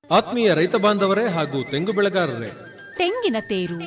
ಆತ್ಮೀಯ ರೈತ ಬಾಂಧವರೇ ಹಾಗೂ ತೆಂಗು ಬೆಳೆಗಾರರೇ ತೆಂಗಿನ ತೇರು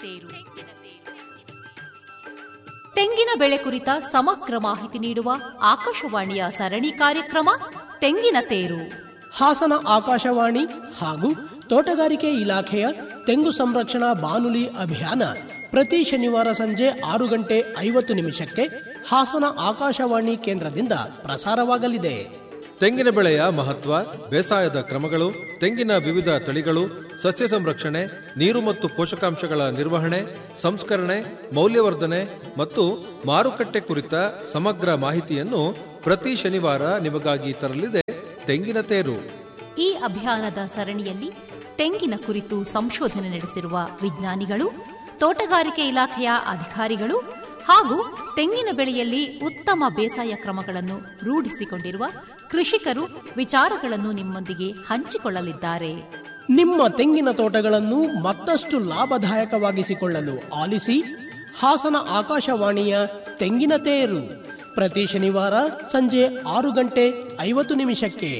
ತೆಂಗಿನ ಬೆಳೆ ಕುರಿತ ಸಮಗ್ರ ಮಾಹಿತಿ ನೀಡುವ ಆಕಾಶವಾಣಿಯ ಸರಣಿ ಕಾರ್ಯಕ್ರಮ ತೆಂಗಿನ ತೇರು ಹಾಸನ ಆಕಾಶವಾಣಿ ಹಾಗೂ ತೋಟಗಾರಿಕೆ ಇಲಾಖೆಯ ತೆಂಗು ಸಂರಕ್ಷಣಾ ಬಾನುಲಿ ಅಭಿಯಾನ ಪ್ರತಿ ಶನಿವಾರ ಸಂಜೆ ಆರು ಗಂಟೆ ಐವತ್ತು ನಿಮಿಷಕ್ಕೆ ಹಾಸನ ಆಕಾಶವಾಣಿ ಕೇಂದ್ರದಿಂದ ಪ್ರಸಾರವಾಗಲಿದೆ ತೆಂಗಿನ ಬೆಳೆಯ ಮಹತ್ವ ಬೇಸಾಯದ ಕ್ರಮಗಳು ತೆಂಗಿನ ವಿವಿಧ ತಳಿಗಳು ಸಸ್ಯ ಸಂರಕ್ಷಣೆ ನೀರು ಮತ್ತು ಪೋಷಕಾಂಶಗಳ ನಿರ್ವಹಣೆ ಸಂಸ್ಕರಣೆ ಮೌಲ್ಯವರ್ಧನೆ ಮತ್ತು ಮಾರುಕಟ್ಟೆ ಕುರಿತ ಸಮಗ್ರ ಮಾಹಿತಿಯನ್ನು ಪ್ರತಿ ಶನಿವಾರ ನಿಮಗಾಗಿ ತರಲಿದೆ ತೆಂಗಿನ ತೇರು ಈ ಅಭಿಯಾನದ ಸರಣಿಯಲ್ಲಿ ತೆಂಗಿನ ಕುರಿತು ಸಂಶೋಧನೆ ನಡೆಸಿರುವ ವಿಜ್ಞಾನಿಗಳು ತೋಟಗಾರಿಕೆ ಇಲಾಖೆಯ ಅಧಿಕಾರಿಗಳು ಹಾಗೂ ತೆಂಗಿನ ಬೆಳೆಯಲ್ಲಿ ಉತ್ತಮ ಬೇಸಾಯ ಕ್ರಮಗಳನ್ನು ರೂಢಿಸಿಕೊಂಡಿರುವ ಕೃಷಿಕರು ವಿಚಾರಗಳನ್ನು ನಿಮ್ಮೊಂದಿಗೆ ಹಂಚಿಕೊಳ್ಳಲಿದ್ದಾರೆ ನಿಮ್ಮ ತೆಂಗಿನ ತೋಟಗಳನ್ನು ಮತ್ತಷ್ಟು ಲಾಭದಾಯಕವಾಗಿಸಿಕೊಳ್ಳಲು ಆಲಿಸಿ ಹಾಸನ ಆಕಾಶವಾಣಿಯ ತೆಂಗಿನ ತೇರು ಪ್ರತಿ ಶನಿವಾರ ಸಂಜೆ ಆರು ಗಂಟೆ ಐವತ್ತು ನಿಮಿಷಕ್ಕೆ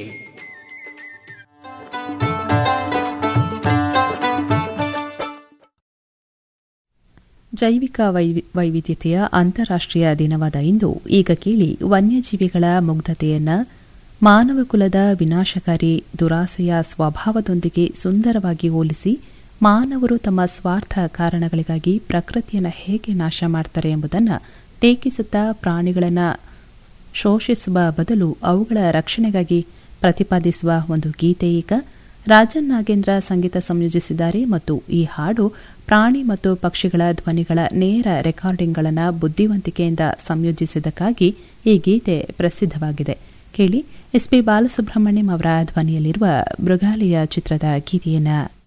ಜೈವಿಕ ವೈವಿ ವೈವಿಧ್ಯತೆಯ ಅಂತಾರಾಷ್ಟ್ರೀಯ ದಿನವಾದ ಇಂದು ಈಗ ಕೇಳಿ ವನ್ಯಜೀವಿಗಳ ಮುಗ್ಧತೆಯನ್ನ ಮಾನವ ಕುಲದ ವಿನಾಶಕಾರಿ ದುರಾಸೆಯ ಸ್ವಭಾವದೊಂದಿಗೆ ಸುಂದರವಾಗಿ ಹೋಲಿಸಿ ಮಾನವರು ತಮ್ಮ ಸ್ವಾರ್ಥ ಕಾರಣಗಳಿಗಾಗಿ ಪ್ರಕೃತಿಯನ್ನು ಹೇಗೆ ನಾಶ ಮಾಡ್ತಾರೆ ಎಂಬುದನ್ನು ಟೀಕಿಸುತ್ತಾ ಪ್ರಾಣಿಗಳನ್ನು ಶೋಷಿಸುವ ಬದಲು ಅವುಗಳ ರಕ್ಷಣೆಗಾಗಿ ಪ್ರತಿಪಾದಿಸುವ ಒಂದು ಗೀತೆ ಈಗ ರಾಜನ್ ನಾಗೇಂದ್ರ ಸಂಗೀತ ಸಂಯೋಜಿಸಿದ್ದಾರೆ ಮತ್ತು ಈ ಹಾಡು ಪ್ರಾಣಿ ಮತ್ತು ಪಕ್ಷಿಗಳ ಧ್ವನಿಗಳ ನೇರ ರೆಕಾರ್ಡಿಂಗ್ಗಳನ್ನು ಬುದ್ಧಿವಂತಿಕೆಯಿಂದ ಸಂಯೋಜಿಸಿದ್ದಕ್ಕಾಗಿ ಈ ಗೀತೆ ಪ್ರಸಿದ್ಧವಾಗಿದೆ ಕೇಳಿ ಎಸ್ಪಿ ಬಾಲಸುಬ್ರಹ್ಮಣ್ಯಂ ಅವರ ಧ್ವನಿಯಲ್ಲಿರುವ ಮೃಗಾಲಯ ಚಿತ್ರದ ಗೀತೆಯನ್ನು